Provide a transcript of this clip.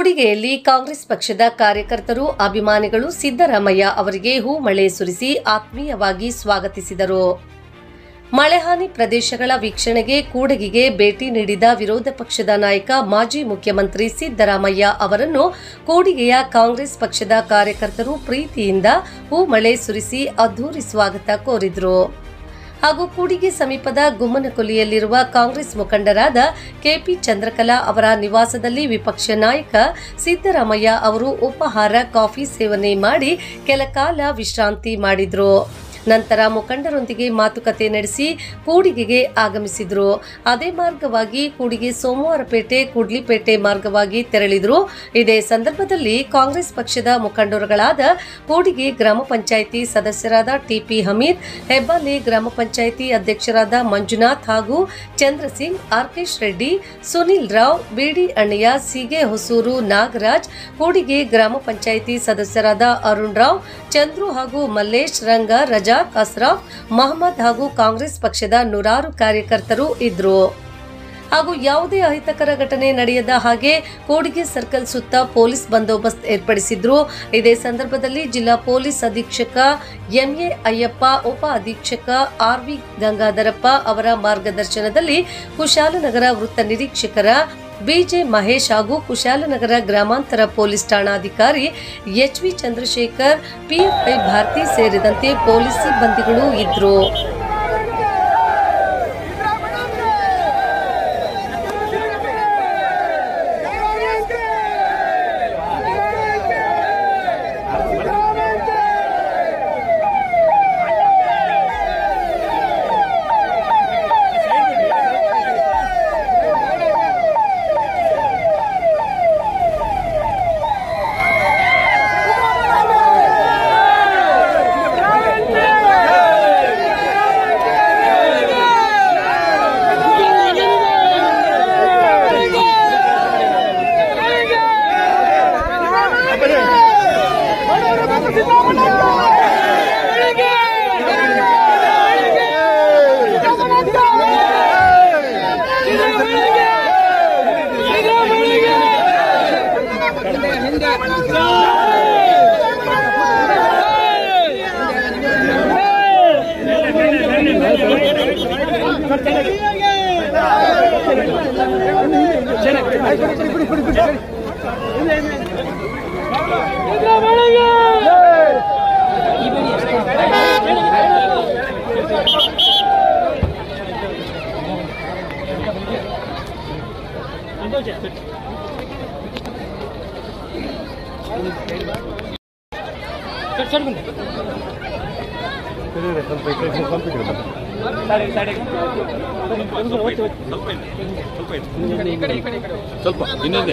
ಕೂಡಿಗೆಯಲ್ಲಿ ಕಾಂಗ್ರೆಸ್ ಪಕ್ಷದ ಕಾರ್ಯಕರ್ತರು ಅಭಿಮಾನಿಗಳು ಸಿದ್ದರಾಮಯ್ಯ ಅವರಿಗೆ ಹೂಮಳೆ ಸುರಿಸಿ ಆತ್ಮೀಯವಾಗಿ ಸ್ವಾಗತಿಸಿದರು ಮಳೆಹಾನಿ ಪ್ರದೇಶಗಳ ವೀಕ್ಷಣೆಗೆ ಕೂಡಗಿಗೆ ಭೇಟಿ ನೀಡಿದ ವಿರೋಧ ಪಕ್ಷದ ನಾಯಕ ಮಾಜಿ ಮುಖ್ಯಮಂತ್ರಿ ಸಿದ್ದರಾಮಯ್ಯ ಅವರನ್ನು ಕೂಡಿಗೆಯ ಕಾಂಗ್ರೆಸ್ ಪಕ್ಷದ ಕಾರ್ಯಕರ್ತರು ಪ್ರೀತಿಯಿಂದ ಹೂಮಳೆ ಸುರಿಸಿ ಅದ್ದೂರಿ ಸ್ವಾಗತ ಕೋರಿದರು ಹಾಗೂ ಕೂಡಿಗೆ ಸಮೀಪದ ಗುಮ್ಮನಕೊಲ್ಲಿಯಲ್ಲಿರುವ ಕಾಂಗ್ರೆಸ್ ಮುಖಂಡರಾದ ಕೆಪಿ ಚಂದ್ರಕಲಾ ಅವರ ನಿವಾಸದಲ್ಲಿ ವಿಪಕ್ಷ ನಾಯಕ ಸಿದ್ದರಾಮಯ್ಯ ಅವರು ಉಪಹಾರ ಕಾಫಿ ಸೇವನೆ ಮಾಡಿ ಕೆಲ ಕಾಲ ವಿಶ್ರಾಂತಿ ಮಾಡಿದ್ರು ನಂತರ ಮುಖಂಡರೊಂದಿಗೆ ಮಾತುಕತೆ ನಡೆಸಿ ಕೂಡಿಗೆಗೆ ಆಗಮಿಸಿದ್ರು ಅದೇ ಮಾರ್ಗವಾಗಿ ಕೂಡಿಗೆ ಸೋಮವಾರಪೇಟೆ ಕುಡ್ಲಿಪೇಟೆ ಮಾರ್ಗವಾಗಿ ತೆರಳಿದ್ರು ಇದೇ ಸಂದರ್ಭದಲ್ಲಿ ಕಾಂಗ್ರೆಸ್ ಪಕ್ಷದ ಮುಖಂಡರುಗಳಾದ ಕೂಡಿಗೆ ಗ್ರಾಮ ಪಂಚಾಯಿತಿ ಸದಸ್ಯರಾದ ಟಿಪಿ ಹಮೀದ್ ಹೆಬ್ಬಾಲೆ ಗ್ರಾಮ ಪಂಚಾಯಿತಿ ಅಧ್ಯಕ್ಷರಾದ ಮಂಜುನಾಥ್ ಹಾಗೂ ಚಂದ್ರಸಿಂಗ್ ಆರ್ಕೇಶ್ ರೆಡ್ಡಿ ಸುನಿಲ್ ರಾವ್ ಬಿಡಿ ಅಣ್ಣಯ್ಯ ಸಿಗೆ ಹೊಸೂರು ನಾಗರಾಜ್ ಕೂಡಿಗೆ ಗ್ರಾಮ ಪಂಚಾಯಿತಿ ಸದಸ್ಯರಾದ ಅರುಣ್ ರಾವ್ ಚಂದ್ರು ಹಾಗೂ ಮಲ್ಲೇಶ್ ರಂಗ ರಜಾಕ್ ಅಸ್ರಾಫ್ ಮಹಮ್ಮದ್ ಹಾಗೂ ಕಾಂಗ್ರೆಸ್ ಪಕ್ಷದ ನೂರಾರು ಕಾರ್ಯಕರ್ತರು ಇದ್ರು ಹಾಗೂ ಯಾವುದೇ ಅಹಿತಕರ ಘಟನೆ ನಡೆಯದ ಹಾಗೆ ಕೋಡಿಗೆ ಸರ್ಕಲ್ ಸುತ್ತ ಪೊಲೀಸ್ ಬಂದೋಬಸ್ತ್ ಏರ್ಪಡಿಸಿದ್ರು ಇದೇ ಸಂದರ್ಭದಲ್ಲಿ ಜಿಲ್ಲಾ ಪೊಲೀಸ್ ಅಧೀಕ್ಷಕ ಎಂಎ ಅಯ್ಯಪ್ಪ ಉಪ ಅಧೀಕ್ಷಕ ಆರ್ವಿ ಗಂಗಾಧರಪ್ಪ ಅವರ ಮಾರ್ಗದರ್ಶನದಲ್ಲಿ ಕುಶಾಲನಗರ ವೃತ್ತ ನಿರೀಕ್ಷಕರ ಬಿಜೆ ಮಹೇಶ್ ಹಾಗೂ ಕುಶಾಲನಗರ ಗ್ರಾಮಾಂತರ ಪೊಲೀಸ್ ಠಾಣಾಧಿಕಾರಿ H V Chandrashekar PFI Bharathi ಸೇರಿದಂತೆ ಪೊಲೀಸ್ ಸಿಬ್ಬಂದಿಗಳು ಇದ್ರು ಸ್ವಲ್ಪ ಇನ್ನೊಂದೇ